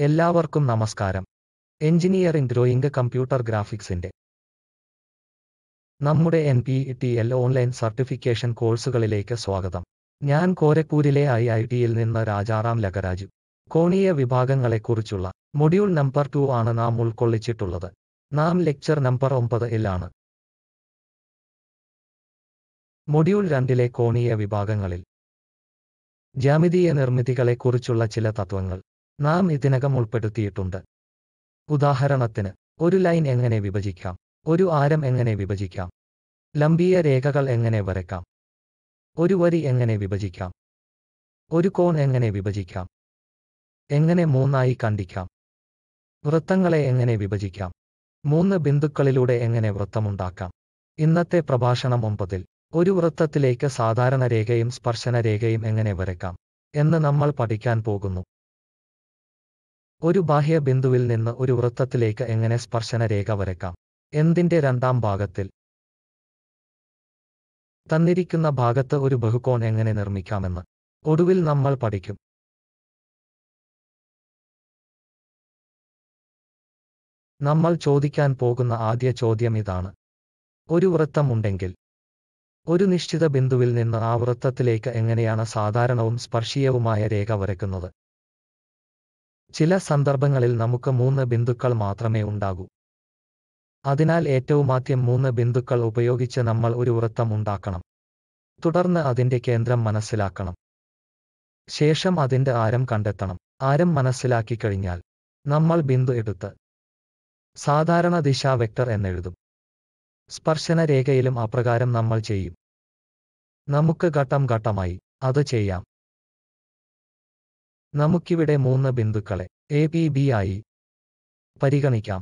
എല്ലാവർക്കും നമസ്കാരം engineering drawing computer ഗ്രാഫിക്സിന്റെ നമ്മുടെ N P T L online certification കോഴ്സുകളിലേക്ക് സ്വാഗതം ഞാൻ കോരക്കൂരിലെ ഐ ഐ ടിയിൽ നിന്ന് രാജാറാം ലഗരാജു കോണീയ വിഭാഗങ്ങളെക്കുറിച്ചുള്ള മൊഡ്യൂൾ നമ്പർ ടു ആണ് നാം ഉൾക്കൊള്ളിച്ചിട്ടുള്ളത് നാം ലെക്ചർ നമ്പർ ഒമ്പതിലാണ് മൊഡ്യൂൾ രണ്ടിലെ കോണീയ വിഭാഗങ്ങളിൽ ജ്യാമിതീയ നിർമ്മിതികളെക്കുറിച്ചുള്ള ചില തത്വങ്ങൾ നാം ഇതിനകം ഉൾപ്പെടുത്തിയിട്ടുണ്ട് ഉദാഹരണത്തിന് ഒരു ലൈൻ എങ്ങനെ വിഭജിക്കാം ഒരു ആരം എങ്ങനെ വിഭജിക്കാം ലംബീയ രേഖകൾ എങ്ങനെ വരയ്ക്കാം ഒരു വരി എങ്ങനെ വിഭജിക്കാം ഒരു കോൺ എങ്ങനെ വിഭജിക്കാം എങ്ങനെ മൂന്നായി കണ്ടിക്കാം വൃത്തങ്ങളെ എങ്ങനെ വിഭജിക്കാം മൂന്ന് ബിന്ദുക്കളിലൂടെ എങ്ങനെ വൃത്തമുണ്ടാക്കാം ഇന്നത്തെ പ്രഭാഷണം ഒമ്പതിൽ ഒരു വൃത്തത്തിലേക്ക് സാധാരണ രേഖയും സ്പർശന രേഖയും എങ്ങനെ വരയ്ക്കാം എന്ന് നമ്മൾ പഠിക്കാൻ പോകുന്നു ഒരു ബാഹ്യ ബിന്ദുവിൽ നിന്ന് ഒരു വൃത്തത്തിലേക്ക് എങ്ങനെ സ്പർശന രേഖ വരയ്ക്കാം എന്തിന്റെ രണ്ടാം ഭാഗത്തിൽ തന്നിരിക്കുന്ന ഭാഗത്ത് ഒരു ബഹുകോൺ എങ്ങനെ നിർമ്മിക്കാമെന്ന് ഒടുവിൽ നമ്മൾ പഠിക്കും നമ്മൾ ചോദിക്കാൻ പോകുന്ന ആദ്യ ചോദ്യം ഇതാണ് ഒരു വൃത്തം ഉണ്ടെങ്കിൽ ഒരു നിശ്ചിത ബിന്ദുവിൽ നിന്ന് ആ വൃത്തത്തിലേക്ക് എങ്ങനെയാണ് സാധാരണവും സ്പർശീയവുമായ രേഖ വരയ്ക്കുന്നത് ചില സന്ദർഭങ്ങളിൽ നമുക്ക് മൂന്ന് ബിന്ദുക്കൾ മാത്രമേ ഉണ്ടാകൂ അതിനാൽ ഏറ്റവുമാദ്യം മൂന്ന് ബിന്ദുക്കൾ ഉപയോഗിച്ച് നമ്മൾ ഒരു വൃത്തം ഉണ്ടാക്കണം തുടർന്ന് അതിന്റെ കേന്ദ്രം മനസ്സിലാക്കണം ശേഷം അതിന്റെ ആരം കണ്ടെത്തണം ആരം മനസ്സിലാക്കി കഴിഞ്ഞാൽ നമ്മൾ ബിന്ദു എടുത്ത് സാധാരണ ദിശാ വെക്ടർ എന്നെഴുതും സ്പർശന രേഖയിലും അപ്രകാരം നമ്മൾ ചെയ്യും നമുക്ക് ഘട്ടം ഘട്ടമായി അത് ചെയ്യാം നമുക്കിവിടെ മൂന്ന് ബിന്ദുക്കളെ എ പി ബി ആയി പരിഗണിക്കാം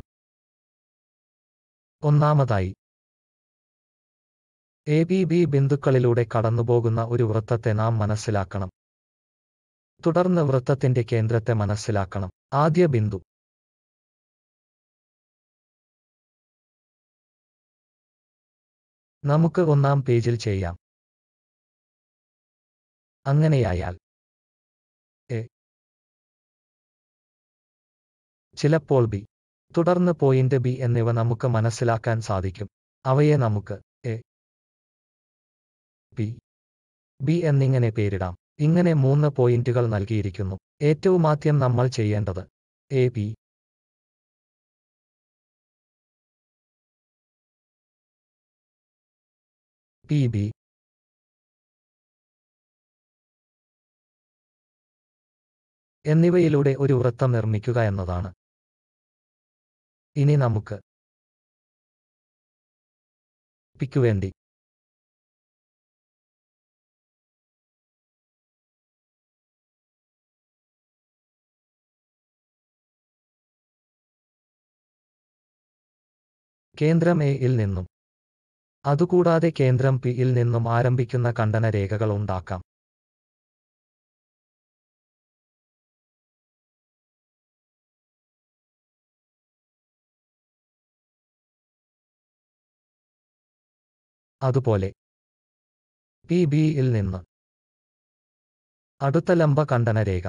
ഒന്നാമതായി എ ബി ബി ബിന്ദുക്കളിലൂടെ കടന്നുപോകുന്ന ഒരു വൃത്തത്തെ നാം മനസ്സിലാക്കണം തുടർന്ന് വൃത്തത്തിന്റെ കേന്ദ്രത്തെ മനസ്സിലാക്കണം ആദ്യ ബിന്ദു നമുക്ക് ഒന്നാം പേജിൽ ചെയ്യാം അങ്ങനെയായാൽ എ ചിലപ്പോൾ ബി തുടർന്ന് പോയിന്റ് ബി എന്നിവ നമുക്ക് മനസ്സിലാക്കാൻ സാധിക്കും അവയെ നമുക്ക് എ പി ബി എന്നിങ്ങനെ പേരിടാം ഇങ്ങനെ മൂന്ന് പോയിന്റുകൾ നൽകിയിരിക്കുന്നു ഏറ്റവുമാദ്യം നമ്മൾ ചെയ്യേണ്ടത് എ പി പി ബി എന്നിവയിലൂടെ ഒരു വൃത്തം നിർമ്മിക്കുക എന്നതാണ് ഇനി നമുക്ക് പിക്കു വേണ്ടി കേന്ദ്രം എ യിൽ നിന്നും അതുകൂടാതെ കേന്ദ്രം പി യിൽ നിന്നും ആരംഭിക്കുന്ന ഖണ്ഡന രേഖകൾ ഉണ്ടാക്കാം അതുപോലെ പി ബി യിൽ നിന്ന് അടുത്ത ലംബ ഖണ്ഡന രേഖ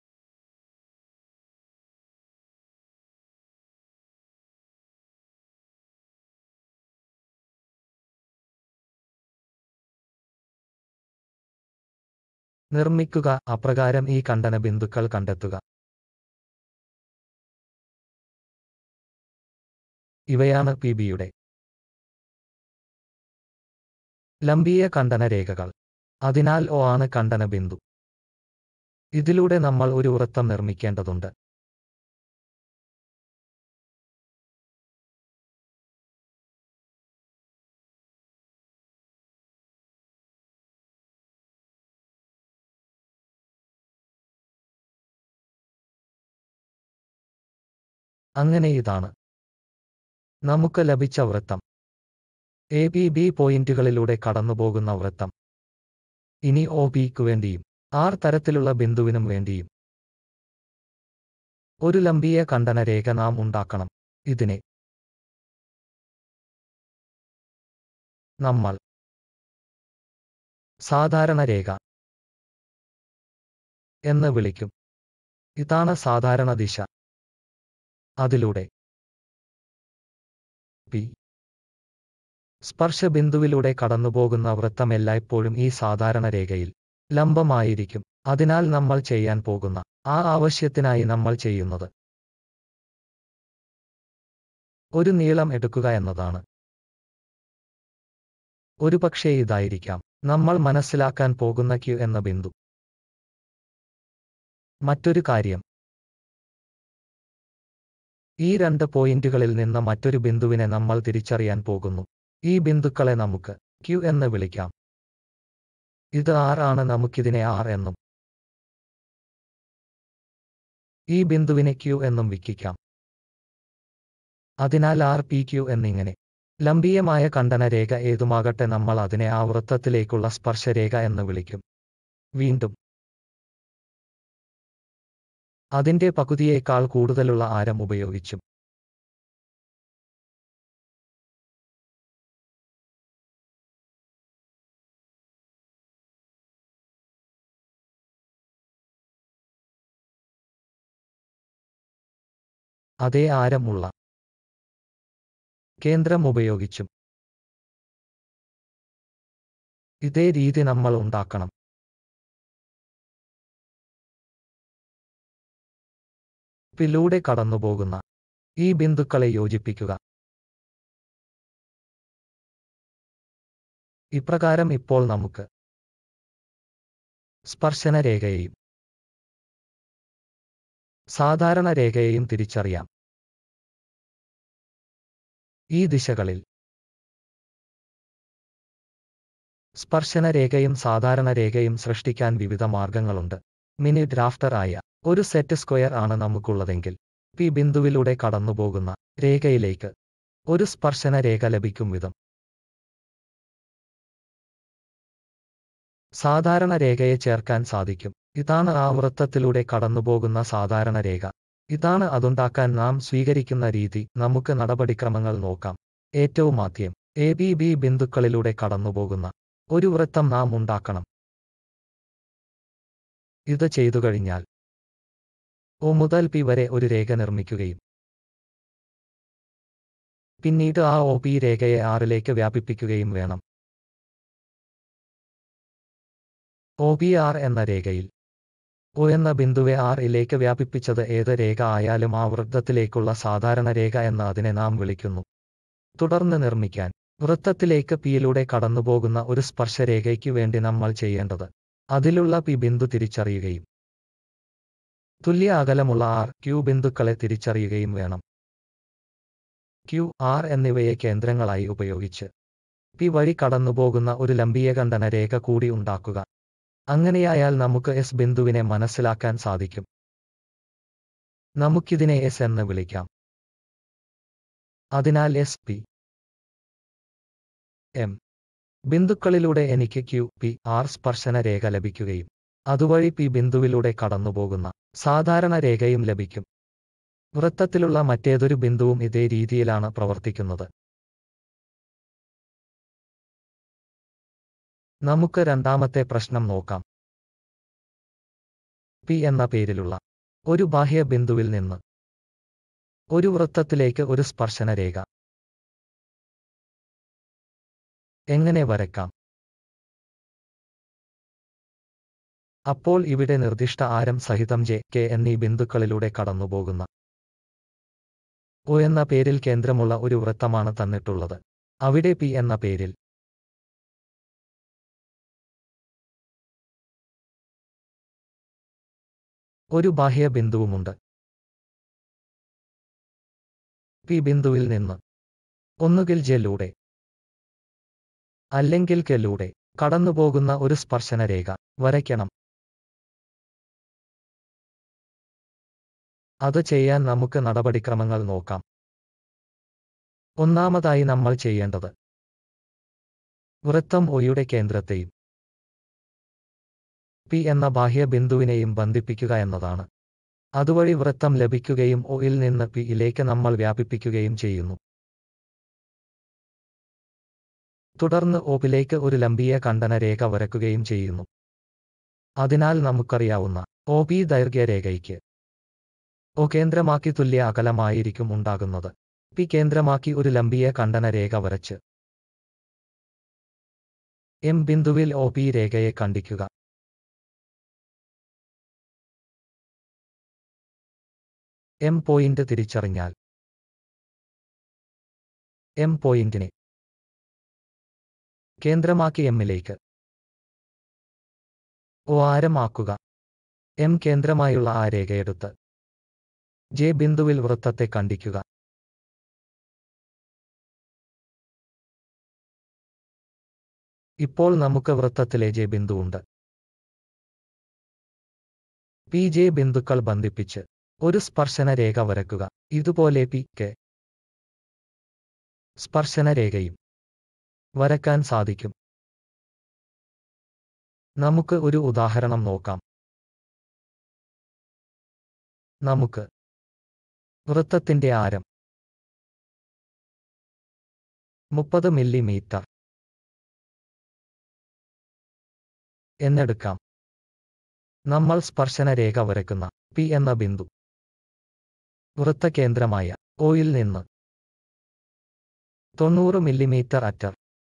നിർമ്മിക്കുക അപ്രകാരം ഈ ഖണ്ഡന ബിന്ദുക്കൾ കണ്ടെത്തുക ഇവയാണ് പി ബിയുടെ ലംബീയ ഖണ്ഡന രേഖകൾ അതിനാൽ ഒ ആണ് ഖണ്ഡന ബിന്ദു ഇതിലൂടെ നമ്മൾ ഒരു വൃത്തം നിർമ്മിക്കേണ്ടതുണ്ട് അങ്ങനെ ഇതാണ് നമുക്ക് ലഭിച്ച വൃത്തം എ ബി ബി പോയിന്റുകളിലൂടെ കടന്നുപോകുന്ന വൃത്തം ഇനി ഒ ബിക്ക് വേണ്ടിയും ആർ തരത്തിലുള്ള ബിന്ദുവിനും വേണ്ടിയും ഒരു ലംബീയ ഖണ്ഡന രേഖ നാം ഉണ്ടാക്കണം ഇതിനെ നമ്മൾ സാധാരണ രേഖ എന്ന് വിളിക്കും ഇതാണ് സാധാരണ ദിശ അതിലൂടെ പി സ്പർശബിന്ദുവിലൂടെ കടന്നുപോകുന്ന വൃത്തം എല്ലായ്പ്പോഴും ഈ സാധാരണ രേഖയിൽ ലംബമായിരിക്കും അതിനാൽ നമ്മൾ ചെയ്യാൻ പോകുന്ന ആ ആവശ്യത്തിനായി നമ്മൾ ചെയ്യുന്നത് ഒരു നീളം എടുക്കുക എന്നതാണ് ഒരുപക്ഷേ ഇതായിരിക്കാം നമ്മൾ മനസ്സിലാക്കാൻ പോകുന്ന ക്യു എന്ന ബിന്ദു മറ്റൊരു കാര്യം ഈ രണ്ട് പോയിന്റുകളിൽ നിന്ന് മറ്റൊരു ബിന്ദുവിനെ നമ്മൾ തിരിച്ചറിയാൻ പോകുന്നു ഈ ബിന്ദുക്കളെ നമുക്ക് ക്യു എന്ന് വിളിക്കാം ഇത് ആർ ആണ് നമുക്കിതിനെ ആർ എന്നും ഈ ബിന്ദുവിനെ ക്യു എന്നും വിളിക്കാം അതിനാൽ ആർ പി ക്യു എന്നിങ്ങനെ ലംബീയമായ ഖണ്ഡന രേഖ ഏതുമാകട്ടെ നമ്മൾ അതിനെ ആ വൃത്തത്തിലേക്കുള്ള സ്പർശരേഖ എന്ന് വിളിക്കും വീണ്ടും അതിന്റെ പകുതിയേക്കാൾ കൂടുതലുള്ള ആരം ഉപയോഗിച്ചും അതേ ആരമുള്ള കേന്ദ്രം ഉപയോഗിച്ചും ഇതേ രീതി നമ്മൾ ഉണ്ടാക്കണം പിലൂടെ കടന്നുപോകുന്ന ഈ ബിന്ദുക്കളെ യോജിപ്പിക്കുക ഇപ്രകാരം ഇപ്പോൾ നമുക്ക് സ്പർശന രേഖയെയും സാധാരണ രേഖയെയും തിരിച്ചറിയാം ഈ ദിശകളിൽ സ്പർശന രേഖയും സാധാരണ രേഖയും സൃഷ്ടിക്കാൻ വിവിധ മാർഗങ്ങളുണ്ട് മിനി ഡ്രാഫ്റ്റർ ആയ ഒരു സെറ്റ് സ്ക്വയർ ആണ് നമുക്കുള്ളതെങ്കിൽ പി ബിന്ദുവിലൂടെ കടന്നുപോകുന്ന രേഖയിലേക്ക് ഒരു സ്പർശന രേഖ ലഭിക്കും വിധം സാധാരണ രേഖയെ ചേർക്കാൻ സാധിക്കും ഇതാണ് ആ വൃത്തത്തിലൂടെ കടന്നുപോകുന്ന സാധാരണ രേഖ ഇതാണ് അതുണ്ടാക്കാൻ നാം സ്വീകരിക്കുന്ന രീതി നമുക്ക് നടപടിക്രമങ്ങൾ നോക്കാം ഏറ്റവും ആദ്യം എ ബി ബി ബിന്ദുക്കളിലൂടെ കടന്നുപോകുന്ന ഒരു വൃത്തം നാം ഉണ്ടാക്കണം ഇത് ചെയ്തു കഴിഞ്ഞാൽ ഒ മുതൽ പി വരെ ഒരു രേഖ നിർമ്മിക്കുകയും പിന്നീട് ആ ഒ പി രേഖയെ ആറിലേക്ക് വ്യാപിപ്പിക്കുകയും വേണം ഒ പി ആർ എന്ന രേഖയിൽ ഒ എന്ന ബിന്ദുവെ ആർ ഇലേക്ക് വ്യാപിപ്പിച്ചത് ഏത് രേഖ ആയാലും ആ വൃത്തത്തിലേക്കുള്ള സാധാരണ രേഖ എന്ന് അതിനെ നാം വിളിക്കുന്നു തുടർന്ന് നിർമ്മിക്കാൻ വൃത്തത്തിലേക്ക് പിയിലൂടെ കടന്നുപോകുന്ന ഒരു സ്പർശരേഖയ്ക്കു വേണ്ടി നമ്മൾ ചെയ്യേണ്ടത് അതിലുള്ള പി ബിന്ദു തിരിച്ചറിയുകയും തുല്യ അകലമുള്ള ആർ ക്യൂ ബിന്ദുക്കളെ തിരിച്ചറിയുകയും വേണം ക്യു ആർ എന്നിവയെ കേന്ദ്രങ്ങളായി ഉപയോഗിച്ച് പി വഴി കടന്നുപോകുന്ന ഒരു ലംബീയ ഖണ്ഡന രേഖ കൂടി ഉണ്ടാക്കുക അങ്ങനെയായാൽ നമുക്ക് എസ് ബിന്ദുവിനെ മനസ്സിലാക്കാൻ സാധിക്കും നമുക്കിതിനെ എസ് എന്ന് വിളിക്കാം അതിനാൽ എസ് പി എം ബിന്ദുക്കളിലൂടെ എനിക്ക് ക്യു പി ആർ സ്പർശന രേഖ ലഭിക്കുകയും അതുവഴി പി ബിന്ദുവിലൂടെ കടന്നുപോകുന്ന സാധാരണ രേഖയും ലഭിക്കും വൃത്തത്തിലുള്ള മറ്റേതൊരു ബിന്ദുവും ഇതേ രീതിയിലാണ് പ്രവർത്തിക്കുന്നത് നമുക്ക് രണ്ടാമത്തെ പ്രശ്നം നോക്കാം പി എന്ന പേരിലുള്ള ഒരു ബാഹ്യ ബിന്ദുവിൽ നിന്ന് ഒരു വൃത്തത്തിലേക്ക് ഒരു സ്പർശന രേഖ എങ്ങനെ വരയ്ക്കാം അപ്പോൾ ഇവിടെ നിർദ്ദിഷ്ട ആരം സഹിതം ജെ കെ എന്നീ ബിന്ദുക്കളിലൂടെ കടന്നുപോകുന്ന ഒ എന്ന പേരിൽ കേന്ദ്രമുള്ള ഒരു വൃത്തമാണ് തന്നിട്ടുള്ളത് അവിടെ പി എന്ന പേരിൽ ഒരു ബാഹ്യ ബിന്ദുവുമുണ്ട് പി ബിന്ദുവിൽ നിന്ന് ഒന്നുകിൽ ജെലൂടെ അല്ലെങ്കിൽ കെലൂടെ കടന്നുപോകുന്ന ഒരു സ്പർശന രേഖ വരയ്ക്കണം അത് ചെയ്യാൻ നമുക്ക് നടപടിക്രമങ്ങൾ നോക്കാം ഒന്നാമതായി നമ്മൾ ചെയ്യേണ്ടത് വൃത്തം ഒയുടെ കേന്ദ്രത്തെയും പി എന്ന ബാഹ്യ ബിന്ദുവിനെയും ബന്ധിപ്പിക്കുക എന്നതാണ് അതുവഴി വൃത്തം ലഭിക്കുകയും ഒയിൽ നിന്ന് പി ഇലേക്ക് നമ്മൾ വ്യാപിപ്പിക്കുകയും ചെയ്യുന്നു തുടർന്ന് ഓപിലേക്ക് ഒരു ലംബീയ ഖണ്ഡന രേഖ വരയ്ക്കുകയും ചെയ്യുന്നു അതിനാൽ നമുക്കറിയാവുന്ന ഒ പി ദൈർഘ്യ രേഖയ്ക്ക് ഒ കേന്ദ്രമാക്കി തുല്യ അകലമായിരിക്കും ഉണ്ടാകുന്നത് പി കേന്ദ്രമാക്കി ഒരു ലംബിയ കണ്ടന രേഖ വരച്ച് എം ബിന്ദുവിൽ ഒ പി രേഖയെ കണ്ടിക്കുക എം പോയിന്റ് തിരിച്ചറിഞ്ഞാൽ എം പോയിന്റിനെ കേന്ദ്രമാക്കി എമ്മിലേക്ക് ഒ ആരമാക്കുക എം കേന്ദ്രമായുള്ള ആ രേഖയെടുത്ത് ജെ ബിന്ദുവിൽ വൃത്തത്തെ കണ്ടിക്കുക ഇപ്പോൾ നമുക്ക് വൃത്തത്തിലെ ജെ ബിന്ദുവുണ്ട് പി ജെ ബിന്ദുക്കൾ ബന്ധിപ്പിച്ച് ഒരു സ്പർശന രേഖ വരക്കുക ഇതുപോലെ പി കെ സ്പർശന രേഖയും വരക്കാൻ സാധിക്കും നമുക്ക് ഒരു ഉദാഹരണം നോക്കാം നമുക്ക് വൃത്തത്തിന്റെ ആരം മുപ്പത് മില്ലിമീറ്റർ എന്നെടുക്കാം നമ്മൾ സ്പർശന രേഖ വരയ്ക്കുന്ന പി എന്ന ബിന്ദു വൃത്തകേന്ദ്രമായ ഓയിൽ നിന്ന് തൊണ്ണൂറ് മില്ലിമീറ്റർ അറ്റർ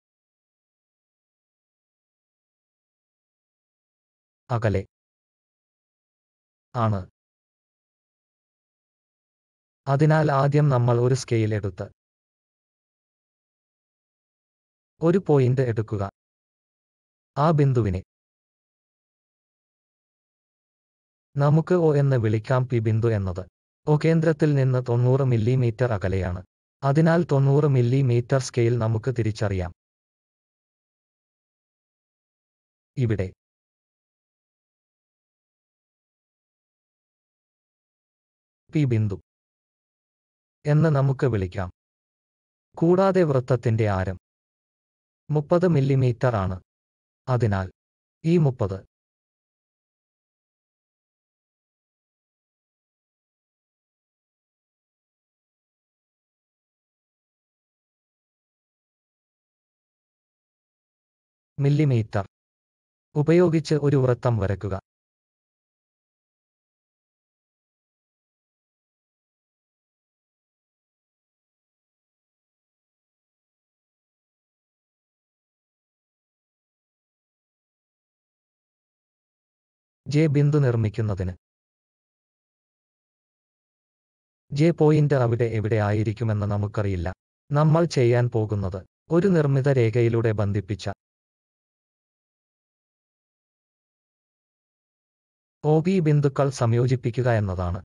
അകലെ ആണ് അതിനാൽ ആദ്യം നമ്മൾ ഒരു സ്കെയിൽ എടുത്ത് ഒരു പോയിന്റ് എടുക്കുക ആ ബിന്ദുവിനെ നമുക്ക് ഒ എന്ന് വിളിക്കാം പി ബിന്ദു എന്നത് ഒ കേന്ദ്രത്തിൽ നിന്ന് തൊണ്ണൂറ് മില്ലിമീറ്റർ അകലെയാണ് അതിനാൽ തൊണ്ണൂറ് മില്ലിമീറ്റർ സ്കെയിൽ നമുക്ക് തിരിച്ചറിയാം ഇവിടെ പി ബിന്ദു എന്ന് നമുക്ക് വിളിക്കാം കൂടാതെ വൃത്തത്തിന്റെ ആരം മുപ്പത് മില്ലിമീറ്റർ ആണ് അതിനാൽ ഈ മുപ്പത് മില്ലിമീറ്റർ ഉപയോഗിച്ച് ഒരു വൃത്തം വരയ്ക്കുക ജെ ബിന്ദു നിർമ്മിക്കുന്നതിന് ജെ പോയിന്റ് അവിടെ എവിടെ ആയിരിക്കുമെന്ന് നമുക്കറിയില്ല നമ്മൾ ചെയ്യാൻ പോകുന്നത് ഒരു നിർമ്മിത രേഖയിലൂടെ ബന്ധിപ്പിച്ച ഒ ബി ബിന്ദുക്കൾ സംയോജിപ്പിക്കുക എന്നതാണ്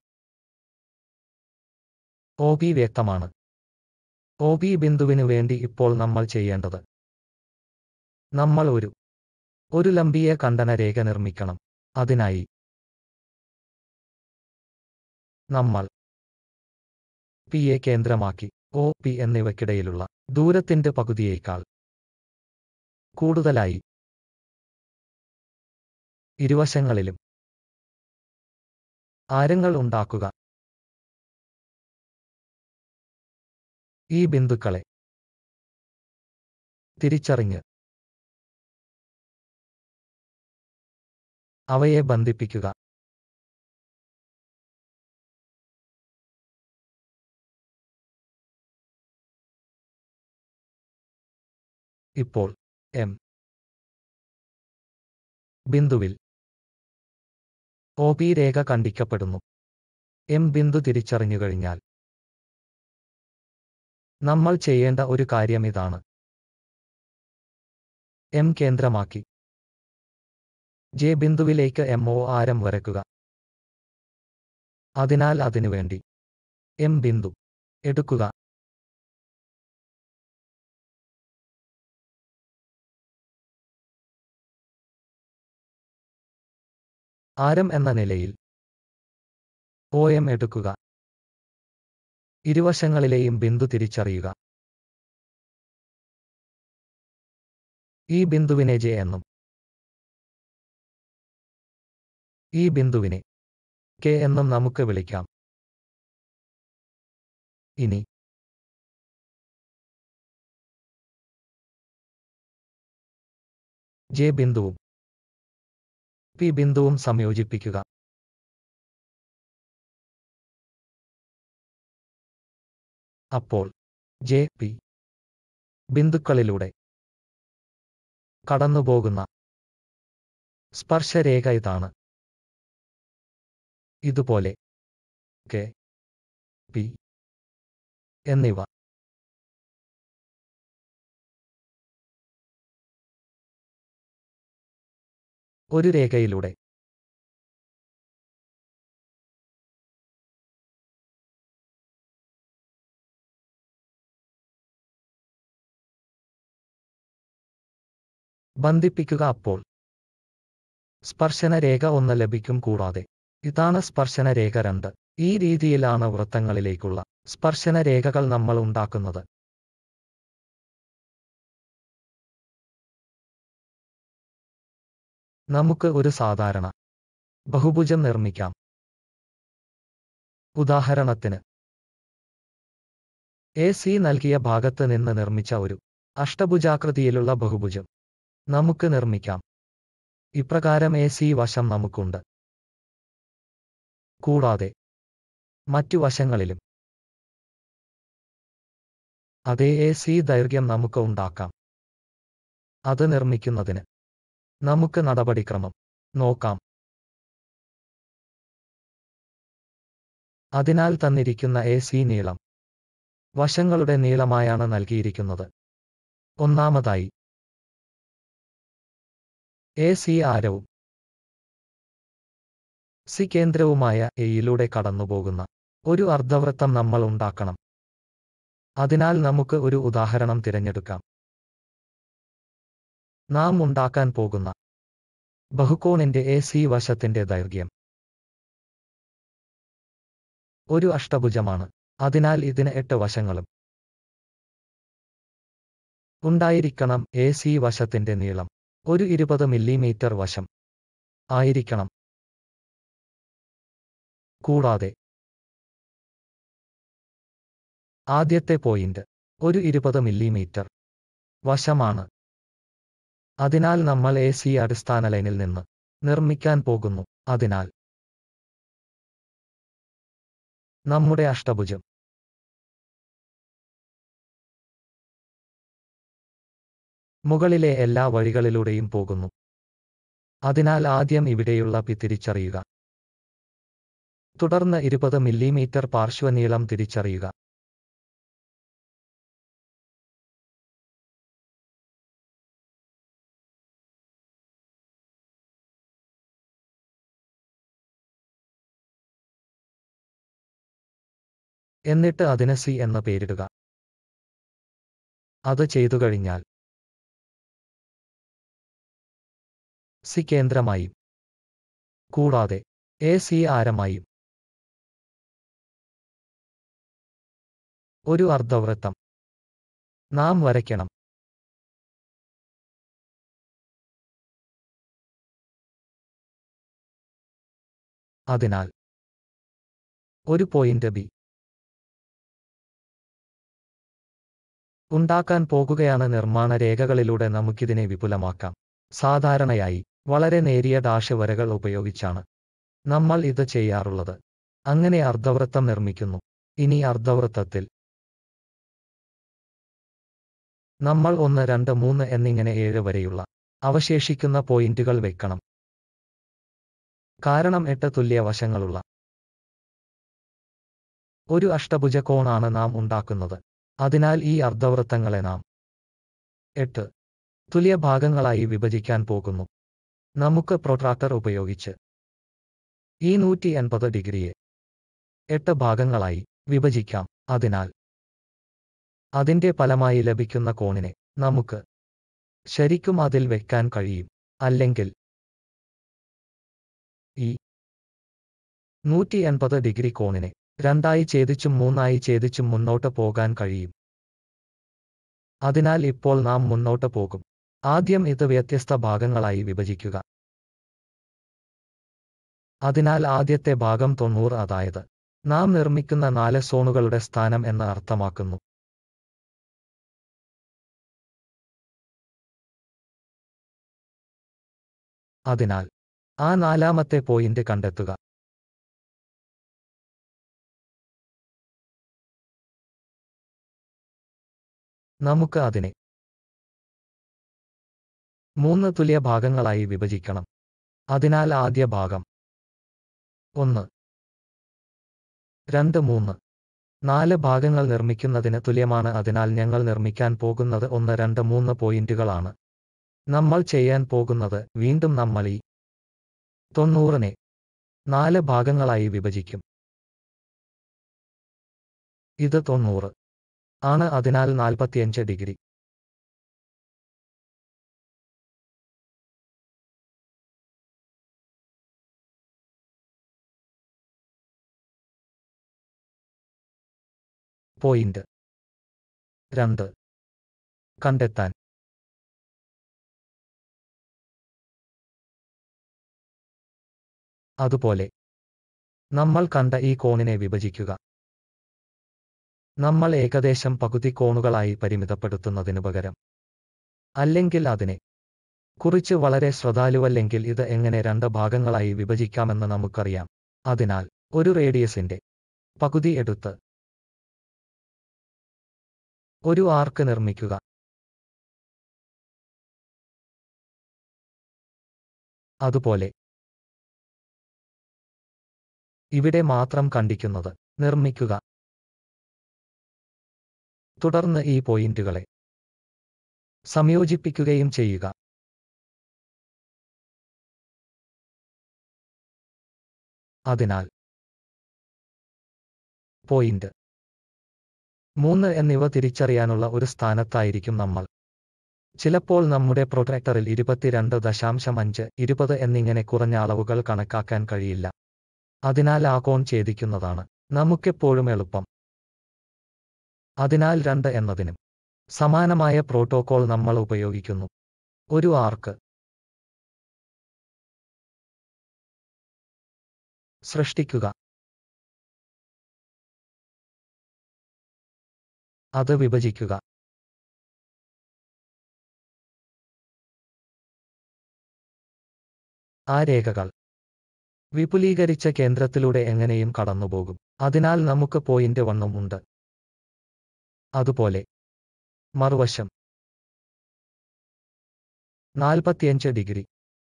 ഒ ബി വ്യക്തമാണ് ഒ ബി ബിന്ദുവിനു വേണ്ടി ഇപ്പോൾ നമ്മൾ ചെയ്യേണ്ടത് നമ്മൾ ഒരു ഒരു ലംബിയ കണ്ടന രേഖ നിർമ്മിക്കണം അതിനായി നമ്മൾ പി എ കേന്ദ്രമാക്കി ഒ പി എന്നിവയ്ക്കിടയിലുള്ള ദൂരത്തിന്റെ പകുതിയേക്കാൾ കൂടുതലായി ഇരുവശങ്ങളിലും ആരങ്ങൾ ഉണ്ടാക്കുക ഈ ബിന്ദുക്കളെ തിരിച്ചറിഞ്ഞ് അവയെ ബന്ധിപ്പിക്കുക ഇപ്പോൾ എം ബിന്ദുവിൽ ഒ പി രേഖ കണ്ടിക്കപ്പെടുന്നു എം ബിന്ദു തിരിച്ചറിഞ്ഞു കഴിഞ്ഞാൽ നമ്മൾ ചെയ്യേണ്ട ഒരു കാര്യം ഇതാണ് എം കേന്ദ്രമാക്കി ജെ ബിന്ദുവിലേക്ക് എം ഒ ആരം വരക്കുക അതിനാൽ അതിനുവേണ്ടി എം ബിന്ദു എടുക്കുക ആരം എന്ന നിലയിൽ ഒ എം എടുക്കുക ഇരുവശങ്ങളിലെയും ബിന്ദു തിരിച്ചറിയുക ഈ ബിന്ദുവിനെ ജെ എന്നും ഈ ബിന്ദുവിനെ കെ എന്നും നമുക്ക് വിളിക്കാം ഇനി ജെ ബിന്ദുവും പി ബിന്ദുവും സംയോജിപ്പിക്കുക അപ്പോൾ ജെ പി ബിന്ദുക്കളിലൂടെ കടന്നുപോകുന്ന സ്പർശരേഖ ഇതാണ് ഇതുപോലെ കെ പി എന്നിവ ഒരു രേഖയിലൂടെ ബന്ധിപ്പിക്കുക അപ്പോൾ സ്പർശന രേഖ ഒന്ന് ലഭിക്കും കൂടാതെ ഇതാണ് സ്പർശന രേഖ രണ്ട് ഈ രീതിയിലാണ് വൃത്തങ്ങളിലേക്കുള്ള സ്പർശന രേഖകൾ നമ്മൾ ഉണ്ടാക്കുന്നത് നമുക്ക് ഒരു സാധാരണ ബഹുഭുജം നിർമ്മിക്കാം ഉദാഹരണത്തിന് എ സി നൽകിയ ഭാഗത്ത് നിന്ന് നിർമ്മിച്ച ഒരു അഷ്ടഭുജാകൃതിയിലുള്ള ബഹുഭുജം നമുക്ക് നിർമ്മിക്കാം ഇപ്രകാരം എ സി വശം നമുക്കുണ്ട് കൂടാതെ മറ്റു വശങ്ങളിലും അതേ എ സി ദൈർഘ്യം നമുക്ക് ഉണ്ടാക്കാം അത് നിർമ്മിക്കുന്നതിന് നമുക്ക് നടപടിക്രമം നോക്കാം അതിനാൽ തന്നിരിക്കുന്ന എ സി നീളം വശങ്ങളുടെ നീളമായാണ് നൽകിയിരിക്കുന്നത് ഒന്നാമതായി എ സി ആരവും സി കേന്ദ്രവുമായ എയിലൂടെ കടന്നുപോകുന്ന ഒരു അർദ്ധവൃത്തം നമ്മൾ ഉണ്ടാക്കണം അതിനാൽ നമുക്ക് ഒരു ഉദാഹരണം തിരഞ്ഞെടുക്കാം നാം ഉണ്ടാക്കാൻ പോകുന്ന ബഹുകോണിന്റെ എ സി വശത്തിന്റെ ദൈർഘ്യം ഒരു അഷ്ടഭുജമാണ് അതിനാൽ ഇതിന് എട്ട് വശങ്ങളും ഉണ്ടായിരിക്കണം എ സി വശത്തിന്റെ നീളം ഒരു ഇരുപത് മില്ലിമീറ്റർ വശം ആയിരിക്കണം കൂടാതെ ആദ്യത്തെ പോയിന്റ് ഒരു ഇരുപത് മില്ലിമീറ്റർ വശമാണ് അതിനാൽ നമ്മൾ എ സി അടിസ്ഥാന ലൈനിൽ നിന്ന് നിർമ്മിക്കാൻ പോകുന്നു അതിനാൽ നമ്മുടെ അഷ്ടഭുജം മുകളിലെ എല്ലാ വഴികളിലൂടെയും പോകുന്നു അതിനാൽ ആദ്യം ഇവിടെയുള്ള പി തിരിച്ചറിയുക തുടർന്ന് ഇരുപത് മില്ലിമീറ്റർ പാർശ്വനീളം തിരിച്ചറിയുക എന്നിട്ട് അതിന് സി എന്ന് പേരിടുക അത് ചെയ്തു കഴിഞ്ഞാൽ സി കേന്ദ്രമായും കൂടാതെ എ സി ആരമായും ഒരു അർദ്ധവൃത്തം നാം വരയ്ക്കണം അതിനാൽ ഒരു പോയിന്റ് ബി ഉണ്ടാക്കാൻ പോകുകയാണ് നിർമ്മാണ രേഖകളിലൂടെ നമുക്കിതിനെ വിപുലമാക്കാം സാധാരണയായി വളരെ നേരിയ ഡാഷ് വരകൾ ഉപയോഗിച്ചാണ് നമ്മൾ ഇത് ചെയ്യാറുള്ളത് അങ്ങനെ അർദ്ധവൃത്തം നിർമ്മിക്കുന്നു ഇനി അർദ്ധവൃത്തത്തിൽ നമ്മൾ ഒന്ന് രണ്ട് മൂന്ന് എന്നിങ്ങനെ ഏഴ് വരെയുള്ള അവശേഷിക്കുന്ന പോയിന്റുകൾ വെക്കണം കാരണം എട്ട് തുല്യ വശങ്ങളുള്ള ഒരു അഷ്ടഭുജ കോണാണ് നാം ഉണ്ടാക്കുന്നത് അതിനാൽ ഈ അർദ്ധവൃത്തങ്ങളെ നാം എട്ട് തുല്യ ഭാഗങ്ങളായി വിഭജിക്കാൻ പോകുന്നു നമുക്ക് പ്രൊട്രാക്ടർ ഉപയോഗിച്ച് ഈ നൂറ്റി എൺപത് ഡിഗ്രിയെ എട്ട് ഭാഗങ്ങളായി വിഭജിക്കാം അതിനാൽ അതിന്റെ ഫലമായി ലഭിക്കുന്ന കോണിനെ നമുക്ക് ശരിക്കും അതിൽ വെക്കാൻ കഴിയും അല്ലെങ്കിൽ ഈ നൂറ്റി എൺപത് ഡിഗ്രി കോണിനെ രണ്ടായി ഛേദിച്ചും മൂന്നായി ഛേദിച്ചും മുന്നോട്ട് പോകാൻ കഴിയും അതിനാൽ ഇപ്പോൾ നാം മുന്നോട്ട് പോകും ആദ്യം ഇത് വ്യത്യസ്ത ഭാഗങ്ങളായി വിഭജിക്കുക അതിനാൽ ആദ്യത്തെ ഭാഗം തൊണ്ണൂറ് അതായത് നാം നിർമ്മിക്കുന്ന നാല് സോണുകളുടെ സ്ഥാനം എന്ന് അർത്ഥമാക്കുന്നു അതിനാൽ ആ നാലാമത്തെ പോയിന്റ് കണ്ടെത്തുക നമുക്ക് അതിനെ മൂന്ന് തുല്യ ഭാഗങ്ങളായി വിഭജിക്കണം അതിനാൽ ആദ്യ ഭാഗം ഒന്ന് രണ്ട് മൂന്ന് നാല് ഭാഗങ്ങൾ നിർമ്മിക്കുന്നതിന് തുല്യമാണ് അതിനാൽ ഞങ്ങൾ നിർമ്മിക്കാൻ പോകുന്നത് ഒന്ന് രണ്ട് മൂന്ന് പോയിന്റുകളാണ് നമ്മൾ ചെയ്യാൻ പോകുന്നത് വീണ്ടും നമ്മൾ ഈ തൊണ്ണൂറിനെ നാല് ഭാഗങ്ങളായി വിഭജിക്കും ഇത് തൊണ്ണൂറ് ആണ് അതിനാൽ നാൽപ്പത്തിയഞ്ച് ഡിഗ്രി പോയിന്റ് രണ്ട് കണ്ടെത്താൻ അതുപോലെ നമ്മൾ കണ്ട ഈ കോണിനെ വിഭജിക്കുക നമ്മൾ ഏകദേശം പകുതി കോണുകളായി പരിമിതപ്പെടുത്തുന്നതിനു പകരം അല്ലെങ്കിൽ അതിനെ കുറിച്ച് വളരെ ശ്രദ്ധാലുവല്ലെങ്കിൽ ഇത് എങ്ങനെ രണ്ട് ഭാഗങ്ങളായി വിഭജിക്കാമെന്ന് നമുക്കറിയാം അതിനാൽ ഒരു റേഡിയസിന്റെ പകുതി എടുത്ത് ഒരു ആർക്ക് നിർമ്മിക്കുക അതുപോലെ ഇവിടെ മാത്രം കണ്ടിക്കുന്നത് നിർമ്മിക്കുക തുടർന്ന് ഈ പോയിന്റുകളെ സംയോജിപ്പിക്കുകയും ചെയ്യുക അതിനാൽ പോയിന്റ് മൂന്ന് എന്നിവ തിരിച്ചറിയാനുള്ള ഒരു സ്ഥാനത്തായിരിക്കും നമ്മൾ ചിലപ്പോൾ നമ്മുടെ പ്രൊട്രാക്ടറിൽ ഇരുപത്തിരണ്ട് ദശാംശം അഞ്ച് ഇരുപത് എന്നിങ്ങനെ കുറഞ്ഞ അളവുകൾ കണക്കാക്കാൻ കഴിയില്ല അതിനാൽ ആ കോൺ ഛേദിക്കുന്നതാണ് നമുക്കെപ്പോഴും എളുപ്പം അതിനാൽ രണ്ട് എന്നതിനും സമാനമായ പ്രോട്ടോകോൾ നമ്മൾ ഉപയോഗിക്കുന്നു ഒരു ആർക്ക് സൃഷ്ടിക്കുക അത് വിഭജിക്കുക ആ രേഖകൾ വിപുലീകരിച്ച കേന്ദ്രത്തിലൂടെ എങ്ങനെയും കടന്നുപോകും അതിനാൽ നമുക്ക് പോയിന്റ് വണ്ണും ഉണ്ട് അതുപോലെ മറുവശം നാൽപ്പത്തിയഞ്ച് ഡിഗ്രി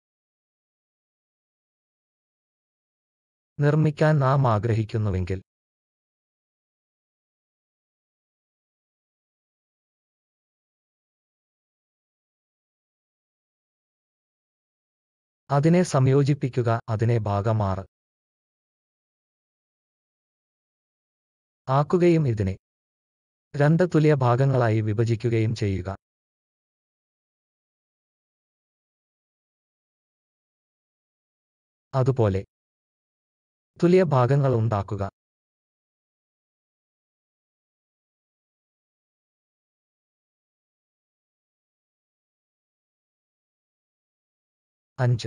നിർമ്മിക്കാൻ നാം ആഗ്രഹിക്കുന്നുവെങ്കിൽ അതിനെ സംയോജിപ്പിക്കുക അതിനെ ഭാഗമാറ് ആക്കുകയും ഇതിനെ രണ്ട് തുല്യ ഭാഗങ്ങളായി വിഭജിക്കുകയും ചെയ്യുക അതുപോലെ തുല്യ ഭാഗങ്ങൾ ഉണ്ടാക്കുക അഞ്ച്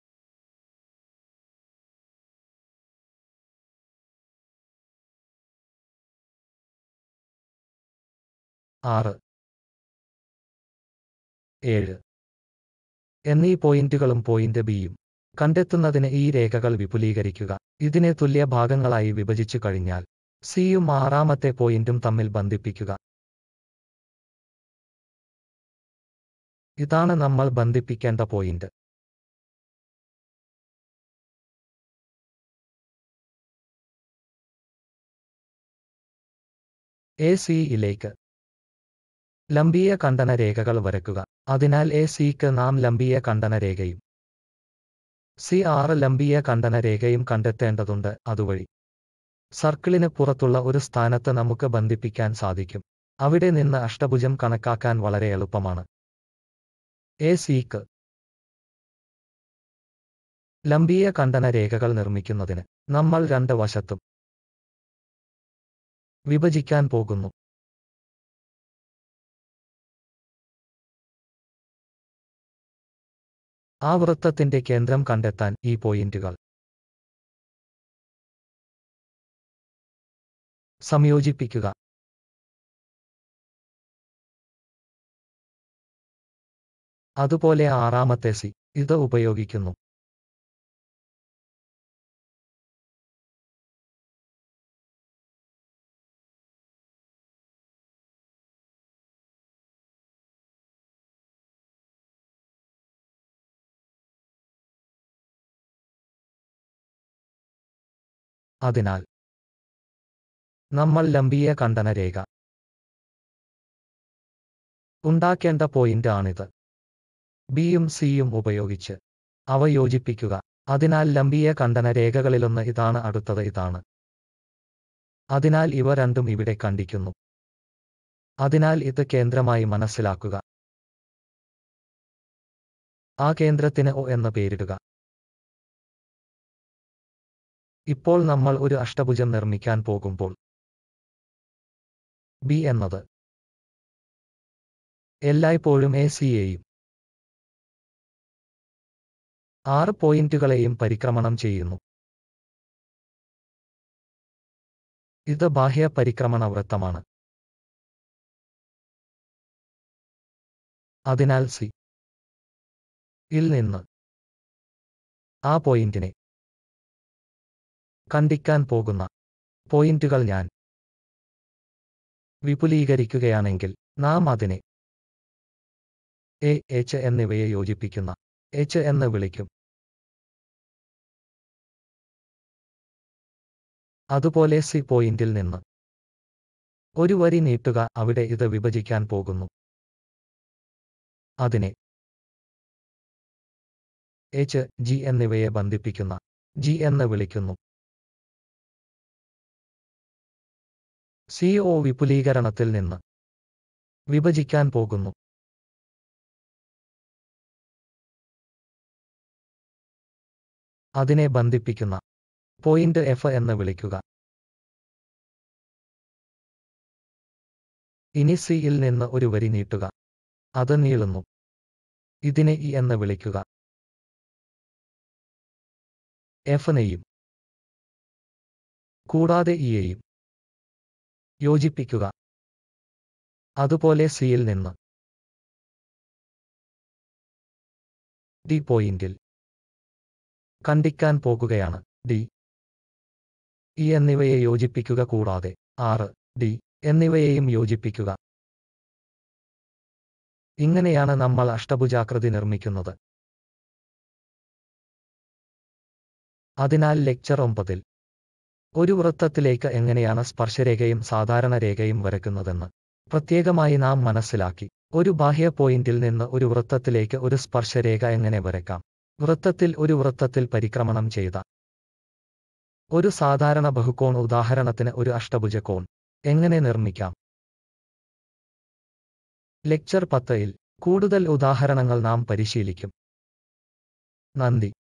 ആറ് ഏഴ് എന്നീ പോയിന്റുകളും പോയിന്റ് ബിയും കണ്ടെത്തുന്നതിന് ഈ രേഖകൾ വിപുലീകരിക്കുക ഇതിനെ തുല്യ ഭാഗങ്ങളായി വിഭജിച്ചു കഴിഞ്ഞാൽ സിയും ആറാമത്തെ പോയിന്റും തമ്മിൽ ബന്ധിപ്പിക്കുക ഇതാണ് നമ്മൾ ബന്ധിപ്പിക്കേണ്ട പോയിന്റ് എ സിയിലേക്ക് ലംബീയ കണ്ടന രേഖകൾ വരയ്ക്കുക അതിനാൽ എ സിക്ക് നാം ലംബീയ കണ്ടന രേഖയും സി ആറ് ലംബീയ കണ്ടന രേഖയും കണ്ടെത്തേണ്ടതുണ്ട് അതുവഴി സർക്കിളിന് പുറത്തുള്ള ഒരു സ്ഥാനത്ത് നമുക്ക് ബന്ധിപ്പിക്കാൻ സാധിക്കും അവിടെ നിന്ന് അഷ്ടഭുജം കണക്കാക്കാൻ വളരെ എളുപ്പമാണ് എ സിക്ക് ലംബീയ കണ്ടന രേഖകൾ നിർമ്മിക്കുന്നതിന് നമ്മൾ രണ്ട് വശത്തും വിഭജിക്കാൻ പോകുന്നു ആ വൃത്തത്തിന്റെ കേന്ദ്രം കണ്ടെത്താൻ ഈ പോയിന്റുകൾ സംയോജിപ്പിക്കുക അതുപോലെ ആറാമത്തെ സി ഇത് ഉപയോഗിക്കുന്നു അതിനാൽ നമ്മൾ ലംബീയ ഖണ്ഡന രേഖ ഉണ്ടാക്കേണ്ട പോയിന്റ് ആണിത് ബിയും സിയും ഉപയോഗിച്ച് അവ യോജിപ്പിക്കുക അതിനാൽ ലംബീയ ഖണ്ഡന രേഖകളിലൊന്ന് ഇതാണ് അടുത്തത് ഇതാണ് അതിനാൽ ഇവ രണ്ടും ഇവിടെ കണ്ടിക്കുന്നു അതിനാൽ ഇത് കേന്ദ്രമായി മനസ്സിലാക്കുക ആ കേന്ദ്രത്തിന് ഒ എന്ന് പേരിടുക ഇപ്പോൾ നമ്മൾ ഒരു അഷ്ടഭുജം നിർമ്മിക്കാൻ പോകുമ്പോൾ ബി എന്നത് എല്ലായ്പ്പോഴും എ സിയെയും ആറ് പോയിന്റുകളെയും പരിക്രമണം ചെയ്യുന്നു ഇത് ബാഹ്യ പരിക്രമണ വൃത്തമാണ് അതിനാൽ സി ഇൽ നിന്ന് ആ പോയിന്റിനെ കണ്ടിക്കാൻ പോകുന്ന പോയിന്റുകൾ ഞാൻ വിപുലീകരിക്കുകയാണെങ്കിൽ നാം അതിനെ എ എച്ച് എന്നിവയെ യോജിപ്പിക്കുന്ന എച്ച് എന്ന് വിളിക്കും അതുപോലെ സി പോയിന്റിൽ നിന്ന് ഒരു വരി നീട്ടുക അവിടെ ഇത് വിഭജിക്കാൻ പോകുന്നു അതിനെ എച്ച് ജി എന്നിവയെ ബന്ധിപ്പിക്കുന്ന ജി എന്ന് വിളിക്കുന്നു സിഒ വിപുലീകരണത്തിൽ നിന്ന് വിഭജിക്കാൻ പോകുന്നു അതിനെ ബന്ധിപ്പിക്കുന്ന പോയിന്റ് എഫ് എന്ന് വിളിക്കുക ഇനി സിയിൽ നിന്ന് ഒരു വരി നീട്ടുക അത് നീളുന്നു ഇതിനെ ഇ എന്ന് വിളിക്കുക എഫ് നെയും കൂടാതെ ഇയെയും യോജിപ്പിക്കുക അതുപോലെ സിയിൽ നിന്ന് ഡി പോയിന്റിൽ കണ്ടിക്കാൻ പോകുകയാണ് ഡി ഇ എന്നിവയെ യോജിപ്പിക്കുക കൂടാതെ ആറ് ഡി എന്നിവയെയും യോജിപ്പിക്കുക ഇങ്ങനെയാണ് നമ്മൾ അഷ്ടഭുജാകൃതി നിർമ്മിക്കുന്നത് അതിനാൽ ലെക്ചർ ഒമ്പതിൽ ഒരു വൃത്തത്തിലേക്ക് എങ്ങനെയാണ് സ്പർശരേഖയും സാധാരണ രേഖയും വരയ്ക്കുന്നതെന്ന് പ്രത്യേകമായി നാം മനസ്സിലാക്കി ഒരു ബാഹ്യ പോയിന്റിൽ നിന്ന് ഒരു വൃത്തത്തിലേക്ക് ഒരു സ്പർശരേഖ എങ്ങനെ വരയ്ക്കാം വൃത്തത്തിൽ ഒരു വൃത്തത്തിൽ പരിക്രമണം ചെയ്ത ഒരു സാധാരണ ബഹുകോൺ ഉദാഹരണത്തിന് ഒരു അഷ്ടഭുജ കോൺ എങ്ങനെ നിർമ്മിക്കാം ലെക്ചർ പത്തയിൽ കൂടുതൽ ഉദാഹരണങ്ങൾ നാം പരിശീലിക്കും നന്ദി